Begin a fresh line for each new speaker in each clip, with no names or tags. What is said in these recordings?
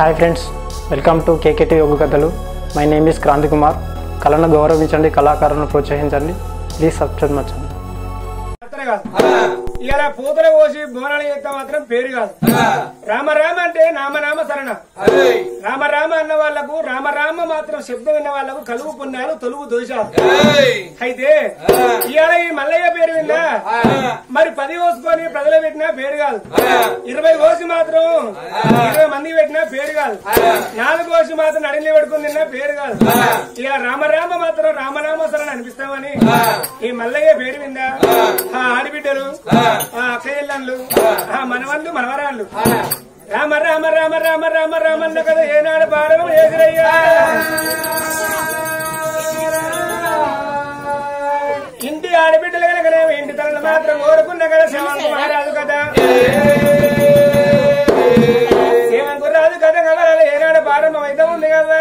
Hi friends welcome to K K T యోగ కథలు my name is Kranthi Kumar కళను గౌరవించండి కళాకారులను ప్రోత్సహించండి ప్లీజ్ సబ్స్క్రైబ్ మచ్చండి
మాత్రం కాదు ఇలా పూతలు పోసి బోనాలు చేస్తే మాత్రం పేరు కాదు రామ రామ అంటే నామనామ శరణ రామ రామ అన్న వాళ్లకు రామ రామ మాత్రం శబ్దం విన్న వాళ్లకు కలుగు పుణ్యాలు తొలుగు దోషాలు అయితే ఇవాళ ఈ మల్లయ్య పేరు విన్నా మరి పది కోసుకొని ప్రజలు పెట్టినా పేరు కాదు ఇరవై కోసి మాత్రం ఇరవై మంది పెట్టినా పేరు కాదు నాలుగు కోసి మాత్రం నడిని పెట్టుకుని తిన్నా పేరు కాదు ఇక రామ రామ మాత్రం రామనామ శరణ అనిపిస్తామని ఈ మల్లయ్య పేరు విందా ఆ ఆడిబిడ్డలు ఆ అక్క చెల్లెళ్ళు ఆ మనవళ్ళు మనవరాళ్ళు రామ రామ రామ రామ రామ రామన్న కదా ఏనాడు భారం ఏదిరయ్యా ఇంటి ఆడబిడ్డలు కనుకనే ఇంటి తనలు మాత్రం కోరుకున్న కదా శివంకు మహారాజు కదా శివంకు రాజు కదా కదా ఏనాడు ప్రారంభం అయితే ఉంది కదా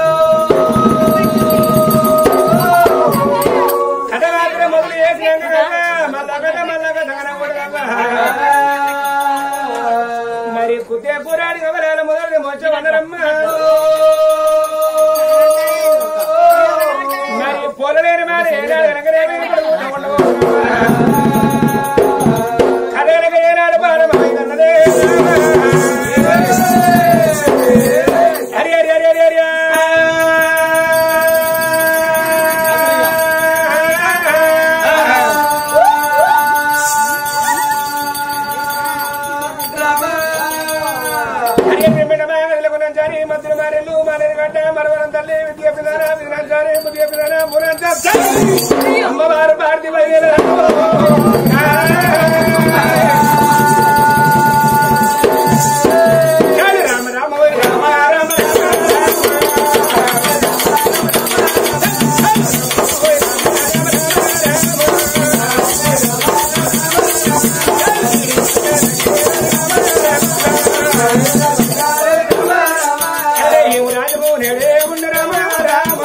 కథ మాత్రం మొదలు చేసినాక కదా మళ్ళా కథ మళ్ళా కథ కనకూడదు కదా మరి కుతే పురాడి కవరాల మొదలు మొచ్చ వనరమ్మ మరి పొలలేని మరి ఏనాడు వెనకలేని కథలక ఏనాడు భారమైందన్నదే హరి హరి హరి హరి హరి హరి బ్రహ్మణమాయ వెలుగునంచారి మధ్య మారెల్లు మారేరు గడ్డ మరవరం తల్లి విద్య పిల్లన వినాచారి బుద్ధియ పిల్లన పురంచారి అమ్మవారు పార్థివ రామ రామ ఓయ్ రామ రామ హరే ఈ రాజము నేడే ఉన్న రామ రామ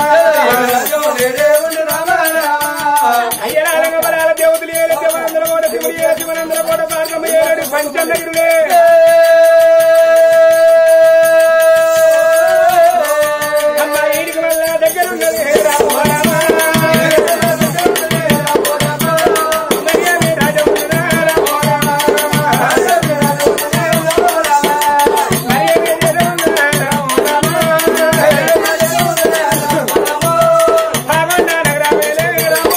అయ్యరాల వరాల దేవతలు ఏల శివనందర కోట శివుడు ఏల శివనందర కోట పార్వమ్మ ఏలడు పంచన్నగిరులే అమ్మ ఈడికి వల్ల దగ్గరున్నది హే రామ రామ మరియమి రాజమున రామ మరియమి రాజమున రామ భాగండ నగరమేలే రామ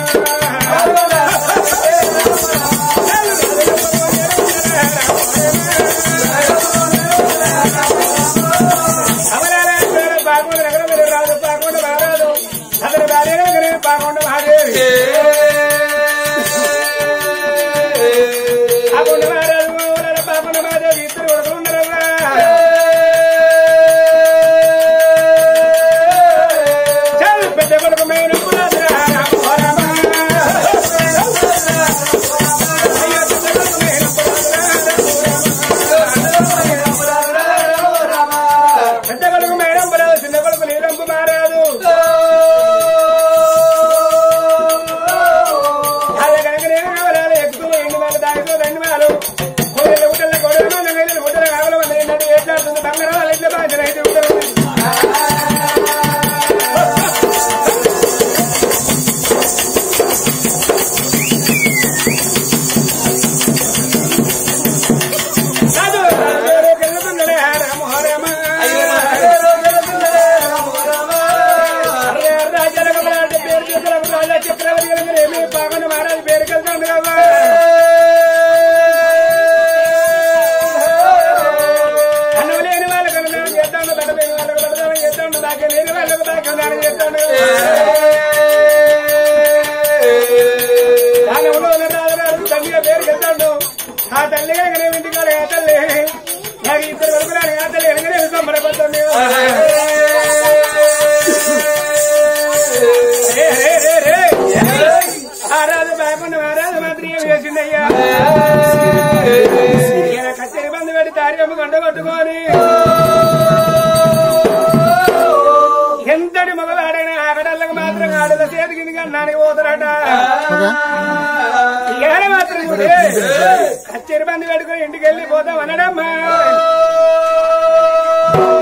అవరాల బాగుండ నగరమేలే రాజు బాగుండ మహారాజు అతని భార్య నగరే బాగుండ మహాదేవి బాగుండ మహారాజు అవరాల బాగుండ మహాదేవి ఇద్దరు కొడుకులు ఉన్నారమ్మా చల్ పెద్ద కొడుకు మేను పురాదురా రామ రామ అయ్యో పెద్ద కొడుకు మేను పురాదురా రామ పెద్ద కొడుకు మేడం పురాదు చిన్న కొడుకు నీలంపు మారాదు అదే కనుక నేను కావాలి ఎక్కువ ఎండు వేల దానిలో రెండు వేలు కోడలు గుడ్డల కోడలు నగలు గుడ్డలు కావాలి మంది ఏంటంటే ఏట్లాడుతుంది బంగారం ఇట్లా బాధ్యత అయితే ఉంటుంది రాజు రాజు గెలుతుందడే రామ రామ రాజా రఘురాజు పేరు తీసుకురాము రాజా చక్రవర్తి గారు ఏమి పాగన మహారాజు పేరు వెళ్తాను కదా అన్నం లేని వాళ్ళకు అన్నదానం చేస్తాను దండ లేని వాళ్ళకు దండదానం చేస్తాను దాకా లేని వాళ్ళకు దాకా దానం చేస్తాను దానంలో ఉన్న రాజరాజు తల్లిగా పేరు వెళ్తాడు ఆ తల్లి కనుక ఇంటికి వాళ్ళ ఆ తల్లి నాకు ఇద్దరు వరకు రాని ఆ తల్లి కనుక సంబరపడుతుంది రే, రే, రే, రే. ఆ రాజు బాగుండు ఆ రాజు మాత్రం ఏం చేసిందయ్యా ఈయన కచ్చరి బంధు పెట్టి తారియమ్మ గంట కొట్టుకొని ఎంతటి మగవాడైనా ఆగడళ్ళకు మాత్రం ఆడల చేతి కింద అన్నానికి పోతారట ఈయన మాత్రం చూడే కచ్చేరి బంధు పెట్టుకొని ఇంటికి వెళ్ళి పోతాం అనడమ్మా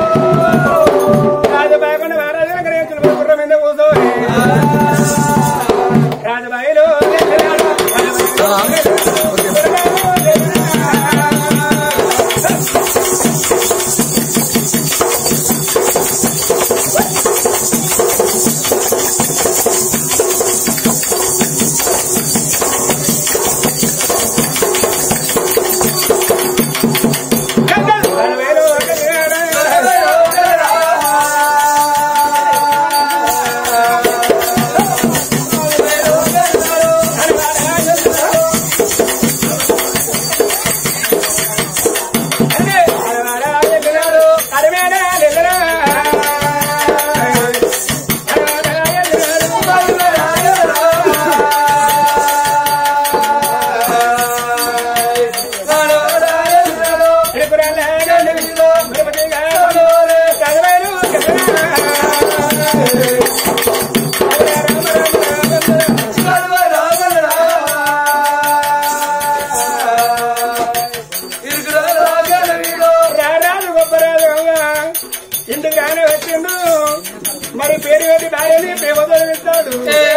రారాజు గొప్పరాజు ఇంటికి రాని వచ్చిండు మరి పేరు పెట్టి భార్యని ప్రేమతో ఇస్తాడు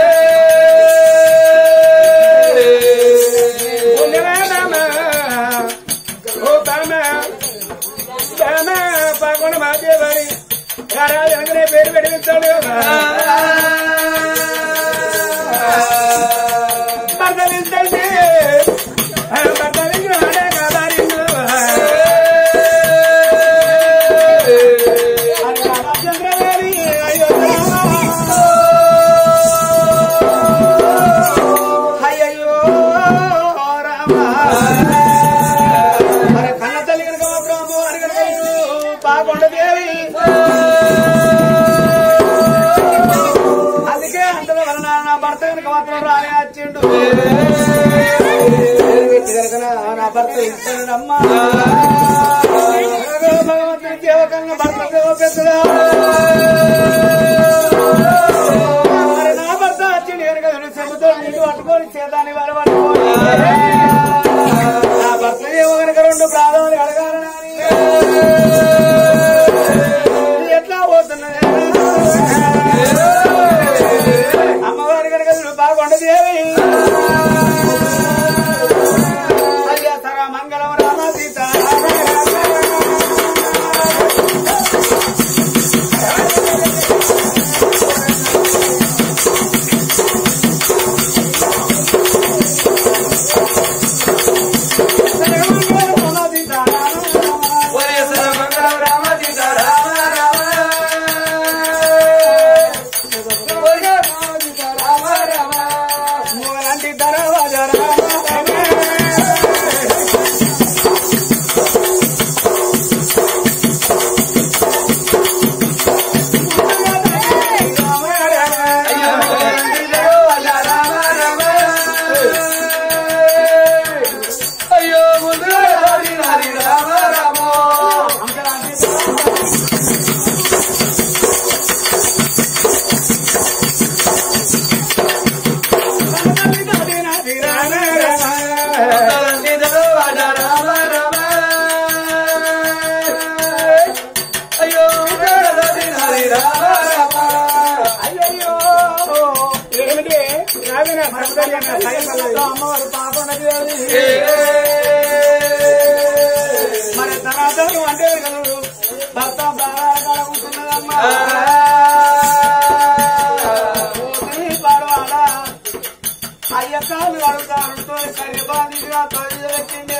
ఓ బామ బామ పాకుండా మాదేవారి రారాజు అనగానే పేరు పెట్టిస్తాడు భర్తలించండి భర్తలించి ఆడే కాదారిండు చంద్రవేణి అయ్యో అయ్యయ్యో రామ మరి కన్న తల్లి కనుక మాత్రము అడిగిన పాకొండ దేవి అందుకే అంతలో వలన నా భర్త కనుక మాత్రం రాని వచ్చిండు కనుక నా భర్త ఇస్తాడమ్మా భగవంతుని సేవకంగా భర్త సేవ పెద్దదా మరి నా భర్త వచ్చిండు కనుక చెబుతో నీళ్ళు పట్టుకొని చేతాన్ని వర పట్టుకొని నా భర్త ఏమో కనుక రెండు ప్రాణాలు అడగాలని ఎట్లా పోతున్నది అమ్మవారి కనుక బాగుండ దేవి అయ్యా సర మంగళం రామ సీత మూలంటి దరవాజ
అయ్యో ముందు హరి హరి రామ రామ నిదరు వాడ రామ రామ అయ్యో ముందు హరి హరి రామ రామ
అయ్యయ్యో ఏమిటి రావిన భర్తయ్యన్న సైన్యంలో అమ్మవారు పాపనది మరి తర్వాత నువ్వు అంటే కలరు భర్త బాగా ఉంటున్నదమ్మా పర్వాలా అయ్య కాలు అడుగుతారు కరిబాదిగా తొలి పెట్టింది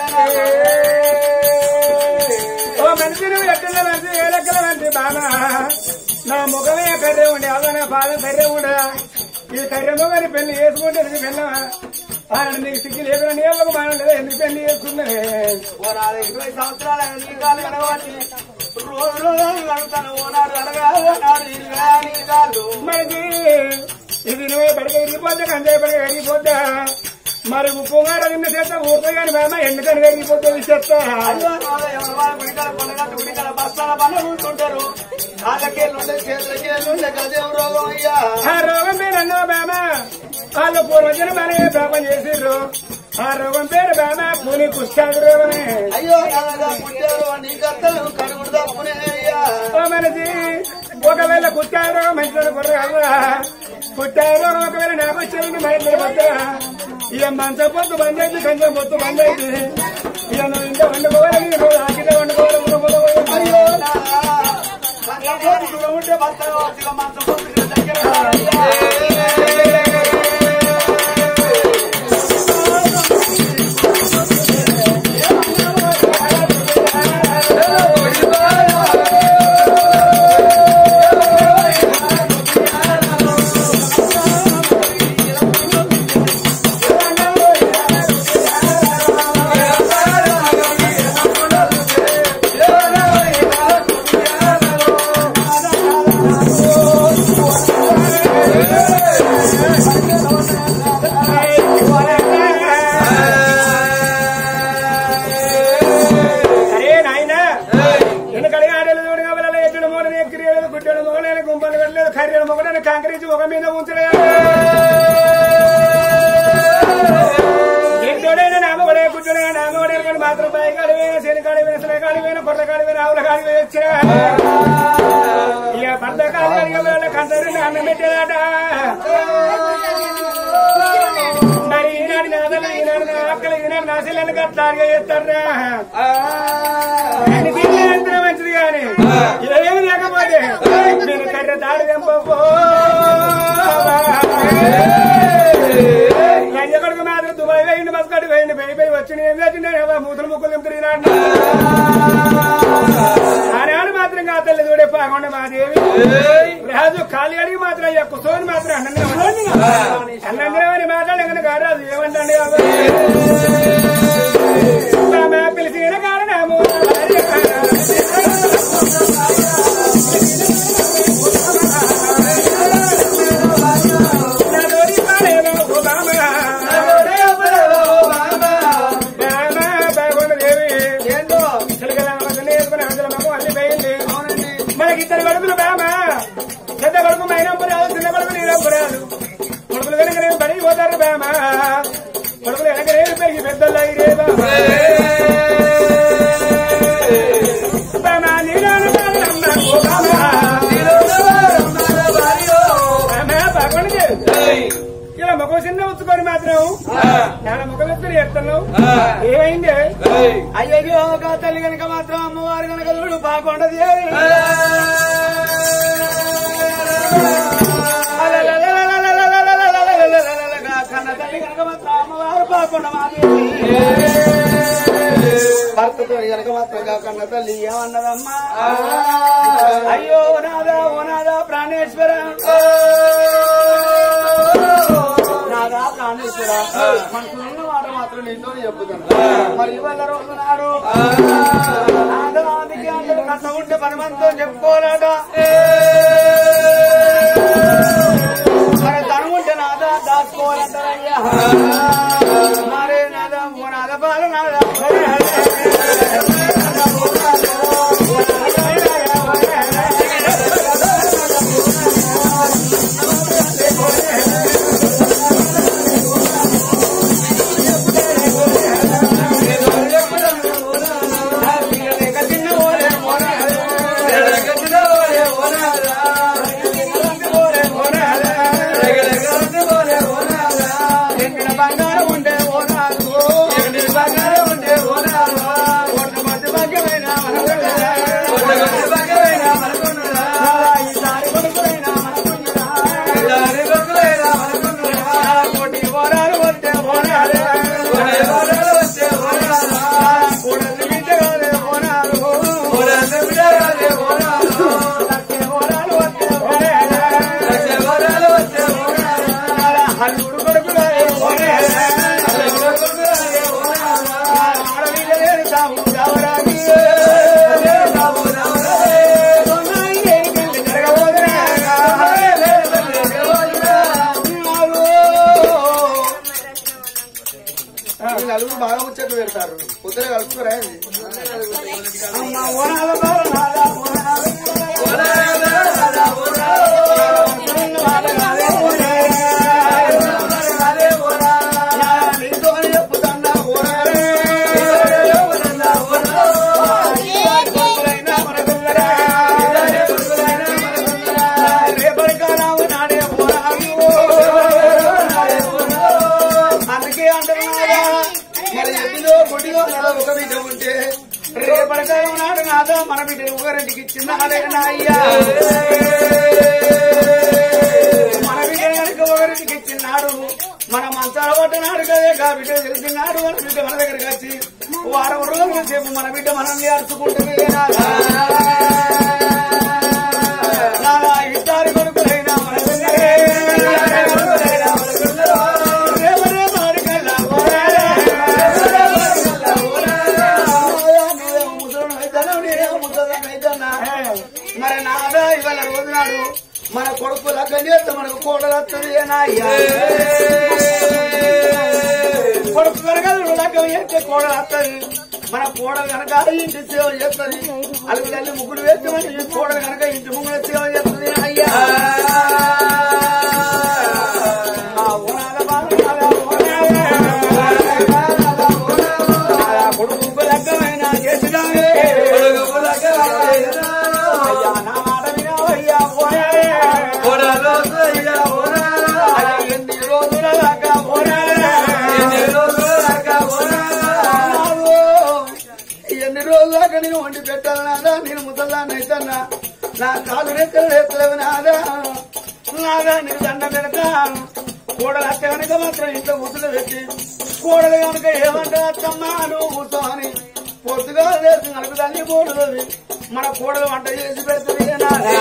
ఓ మనిషి నువ్వు ఎక్కడ మంచి ఏ లెక్కల మంచి బాగా నా ముఖమే కర్రే ఉండే అదో నా పాదం కర్రే ఉండే ఈ కర్రె మొగని పెళ్లి చేసుకుంటే నీకు పెళ్ళమా ఆయన నీకు సిగ్గు లేకుండా నీళ్ళకు మానం లేదా ఎందుకు పెళ్లి చేసుకున్నావే ఓనాడు ఇరవై సంవత్సరాల నీ కాలు కనబట్టి రోజు రోజు అడుగుతాను ఓనాడు అనగా ఓనాడు ఇరవై నీ కాలు మనకి ఇది నువ్వే పడిక ఇరిగిపోద్దా కంటే పడిక ఇరిగిపోద్దా మరి ఉప్పు గారు నిన్న చేస్తా ఊరుకో కానీ బామ్మ ఎందుకని కరిగిపోతుంది చెప్తా ఆ రోగం పేరు అన్నో బామ వాళ్ళు పూర్వజన బానే పాపం చేసిర్రు ఆ రోగం పేరు బామ పూని కుష్టాది రోగమే
అయ్యో నీ కర్తలు కడుగుడు తప్పునే అయ్యా
ఓ మనిషి ఒకవేళ కుట్టారో మంచి కుర్ర కుట్టారో ఒకవేళ నాకు వచ్చేది మరి వద్దా ఇక మంచ పొత్తు బంద్ అయితే కంచె పొత్తు బంద్ అయితే ఇక నువ్వు ఇంత వండుకోవాలి నువ్వు ఆకిట వండుకోవాలి వండుకోవాలి. అయ్యో
ఉంటే భర్త కావచ్చు, మంచం పొద్దున దగ్గర
అరే నాయనా వెనకడి ఆడలు చూడు కాబట్టి ఎక్కడ మూడని ఎక్కిరియలేదు గుడ్డడు మొగడని గుంపలు కట్టలేదు కర్రీలు మొగడని కాంకరించి ఒక మీద ఉంచడే ఎంతోడైనా నామగడే గుడ్డడే నామగడే కానీ మాత్రం పై కాడిపోయిన శని కాడిపోయిన శని కాడిపోయిన కొట్ల కాడిపోయిన ఆవుల కాడిపోయి వచ్చా ఇక భర్త కాడి కంటారు అన్నం పెట్టేదాట మరి ఈనాడు నాదలు ఈనాడు నా అక్కలు ఈనాడు నా చెల్లెలు కట్టారుగా చేస్తారా అన్ని తీర్లే అంతా మంచిది కానీ ఏమి లేకపోతే నేను కర్ర తాడు తెంపో కొడుకు మాత్రం దుబాయ్ వేయండి మస్కట్ వేయండి పోయి పోయి వచ్చి ఏం చేసిండే మూతులు ముక్కులు తెంపుతుంది ఈనాడు ఆనాడు మాత్రం కా తల్లి చూడే పాకుండా మాదేవి రాజు ఖాళీ అడిగి మాత్రం అయ్యా కుసోని మాత్రం అన్నం అన్నంద్రమని మాట్లాడగానే కారాజు ఏమంటండి బాబా పిలిచిన కారణము నదోరి పాడేమో ఓ బామ్మ. బామ్మ, బాగుండు దేవి. చిలకల ఆమెతోనే వేసుకుని ఆంజల మగం అల్లి పోయింది. మనకి ఇద్దరు కొడుకులు బామ్మ పెద్ద కొడుకు మైనప్పు రాదు చిన్న కొడుకు నీరప్పు రాదు కొడుకులు కనుక నేను బడికి పోతారు బామ్మ కొడుకులు వెనక నేను పెరిగి పెద్దలు అయ్యి బామ్మ బామ్మ నీలోను బామ్మ, ఓ బామ్మ. బామ్మ, బాగుండు దేవి. ఇలా ముఖం చిన్న ఉంచుకొని మాత్రం నాన్న ముఖం ఎత్తుని ఎత్తున్నావు ఏమైంది
అయ్యో ఒక తల్లి కనుక మాత్రం అమ్మవారు కనుక చూడు బాగుండదు కన్న తల్లి కనుక మాత్రం అమ్మవారు బాగుండ భర్తతో కనుక మాత్రం కన్న తల్లి ఏమన్నదమ్మా అయ్యో నాదా ఓ నాదా ప్రాణేశ్వర నాదా ప్రాణేశ్వర మనకున్న మాట మాత్రం నీతో చెప్పుతాను మరి ఇవాళ రోజు నాడు నాదానికి అందరూ కథ ఉంటే పని మనతో చెప్పుకోలేట మరి ధనం ఉంటే నాదా దాచుకోవాలంటారయ్యా మరే నాదా ఓ నాద బాల నాదా బంగారం ఉండే ఓనా నాదా మన బిడ్డను ఒకరింటికి ఇచ్చినాడే నాయ్యా మన బిడ్డ కనుక ఒకరింటికి ఇచ్చినాడు మన మంచాల పట్టినాడు కదే కా బిడ్డ తెలిసినాడు మన బిడ్డ మన దగ్గరికి వచ్చి వారం రోజుల సేపు మన బిడ్డ మనల్ని అరుచుకుంటుంది నాదా నాదా ఇద్దరు కొడుకులైనా మన బిడ్డలే. కొడుకులైనా మన బిడ్డలు. రేవ రేవ అడిగల్లా పోరాడే. నువ్వేమో ముసలోడు అయితాను, నేనేమో ముసలోడు అయితానా? మరి నాదా ఇవాళ రోజు నాడు మన కొడుకు లగ్గం చేస్తే మనకు కోడలు వస్తుంది ఏనాయ్యా కొడుకు కనుక లగ్గం చేస్తే కోడలు వస్తుంది మన కోడలు కనుక ఇంటి సేవ చేస్తుంది అలుగు తల్లి ముగ్గురు వేస్తే మన కోడలు కనుక ఇంటి ముగ్గురు సేవ చేస్తుంది అయ్యా ఆ ఓనాల బాల నాదా ఓనాల కొడుకు లగ్గమైనా చేసినావే కొడుకు లగ్గమైనా అయ్యా నా మాట వినవయ్యా పోయాడే అయ్యా ఎన్ని రోజుల దాకా పోరాడే నాదో, ఎన్ని రోజుల దాకా నేను వండి పెట్టాలి నాదా నేను ముసల్లాన్ని అయితన్నా నా కాలు రెక్కలు రెక్కలేవు నాదా నాదా నీకు దండ పెడతా కోడలు అత్త కనుక మాత్రం ఇంట్లో ముసలు పెట్టి కోడలు కనుక ఏమంటా అత్తమ్మా నువ్వు కూర్చో అని పొద్దుగా లేచి నలుగు తల్లి కోడలు మన కోడలు వంట చేసి పెడుతుంది నాదా.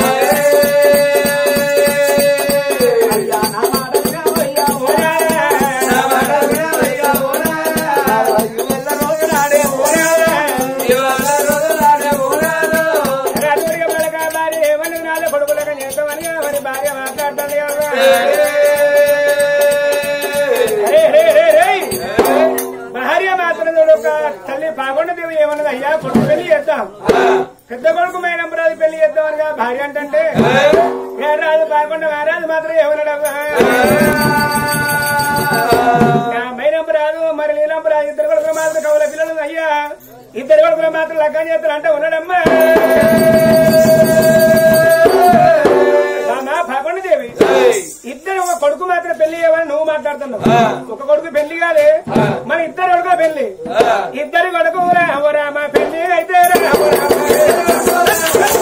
అయ్యా నా మాట వినవయ్యా ఓనాడా. నా మాట వినవయ్యా ఓనాడా. ఇవాళ రోజు నాడే ఓనాడా. ఇవాళ రోజు నాడే ఓనాడా.
రాత్రికి పలక భార్య ఏమని నాలుగు కొడుకులకు చేస్తామని మరి భార్య మాట్లాడుతుంది కదా రే, రే, రే, రే. భార్య మాత్రం చూడు ఒక తల్లి పాకొండ దేవి ఏమన్నది అయ్యా కొడుకు పెళ్లి చేద్దాం పెద్ద కొడుకు మైనంబరాజు పెళ్లి చేద్దాం అనగా భార్య అంటే రాజు పాకొండ మహారాజు మాత్రం ఏమన్నాడు మైనంబరాజు మరి నీలంబరాజు ఇద్దరు కొడుకులు మాత్రం కవుల పిల్లలు అయ్యా ఇద్దరు కొడుకులు మాత్రం లగ్గం చేస్తారు అంటే ఉన్నాడమ్మా రామా పాకొండ దేవి ఇద్దరు ఒక కొడుకు మాత్రం పెళ్లి చేయమని నువ్వు మాట్లాడుతున్నావు ఒక కొడుకు పెళ్లి కాలే మన ఇద్దరు కొడుకు పెళ్లి ఇద్దరు కొడుకు రామ రామ పెళ్లి అయితే రామ రామ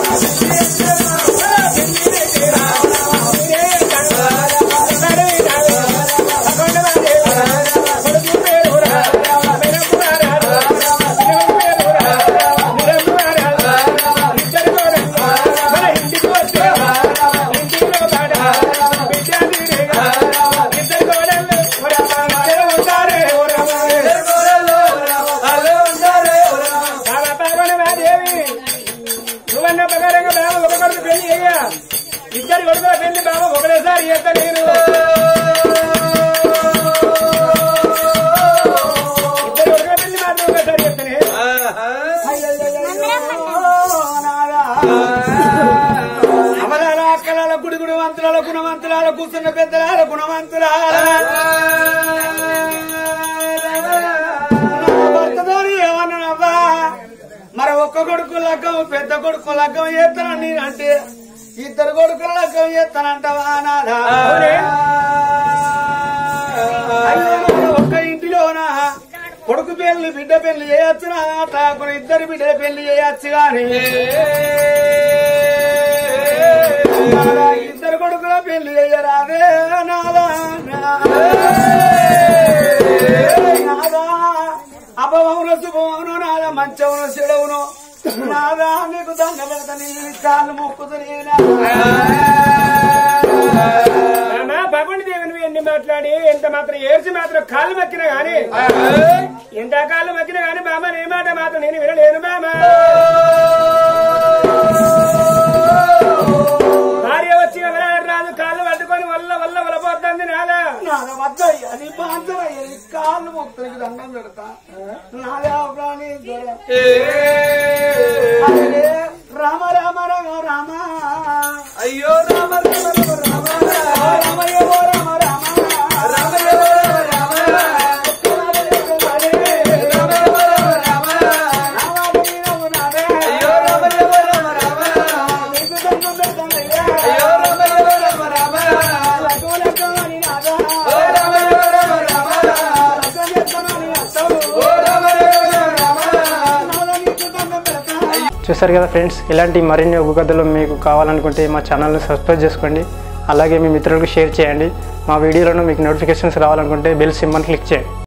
నువ్వన్న ప్రకారంగా బాబు ఒక కొడుకు పెళ్లి అయ్యా ఇద్దరు కొడుకుల పెళ్లి బాబు ఒకటేసారి చేస్తా నేను ఇద్దరు కొడుకుల పెళ్లి మాత్రం ఒకసారి చేస్తానే
అమలాల అక్కలాల గుడి గుడి వంతులాల గుణవంతులాల కూర్చున్న పెద్దలాల గుణవంతులాల భర్తతోని ఏమన్నానవ్వా మరి ఒక్క కొడుకు లగ్గం పెద్ద కొడుకు లగ్గం చేస్తాను నేనంటే ఇద్దరు కొడుకుల లగ్గం చేస్తానంటావా నాదా అయ్యో, ఒక్క ఇంటిలోనా కొడుకు పెళ్లి బిడ్డ పెళ్లి చేయొచ్చు తాకున ఇద్దరు బిడ్డ పెళ్లి చేయొచ్చు గాని నాదా, ఇద్దరు కొడుకుల పెళ్లి చేయరాదే నాదా నాదా అపవమున శుభమవును నాదా మంచమును చెడవును నాదా నీకు దండ పెడతని కాళ్ళు మొక్కుతని
రామా పగుండి దేవి నువ్వు ఎన్ని మాట్లాడి ఎంత మాత్రం ఏడ్చి మాత్రం కాళ్ళు మక్కిన గాని ఎంత కాళ్ళు మక్కిన గాని బామ్మ నీ మాట మాత్రం నేను వినలేను బామ్మ భార్య వచ్చి ఎవరైనా రాదు కాళ్ళు పట్టుకొని వల్ల వల్ల వలపోతుంది నాదా
నాదా వద్దయ్యా నీ బాధ్యమయ్యా నీ కాళ్ళు మొక్కుతనికి దండం పెడతా నాదే ప్రాణి దొర అరే, రామ రామ రామ రామ
అయ్యో రామ రామ రామ రామ
రామయ్య ఓ రామ రామ
రామయ్య రామ అయ్యో రామయ్య రామ రామ అయ్యో రామయ్య రామ రామ ఓ రామయ్య రామ రామ ఓ రామయ్య రామ రామ
చూసారు కదా ఫ్రెండ్స్ ఇలాంటి మరిన్ని ఒగ్గు కథలు మీకు కావాలనుకుంటే మా ఛానల్ని సబ్స్క్రైబ్ చేసుకోండి అలాగే మీ మిత్రులకు షేర్ చేయండి మా వీడియోలను మీకు నోటిఫికేషన్స్ రావాలనుకుంటే బెల్ సింబల్ క్లిక్ చేయండి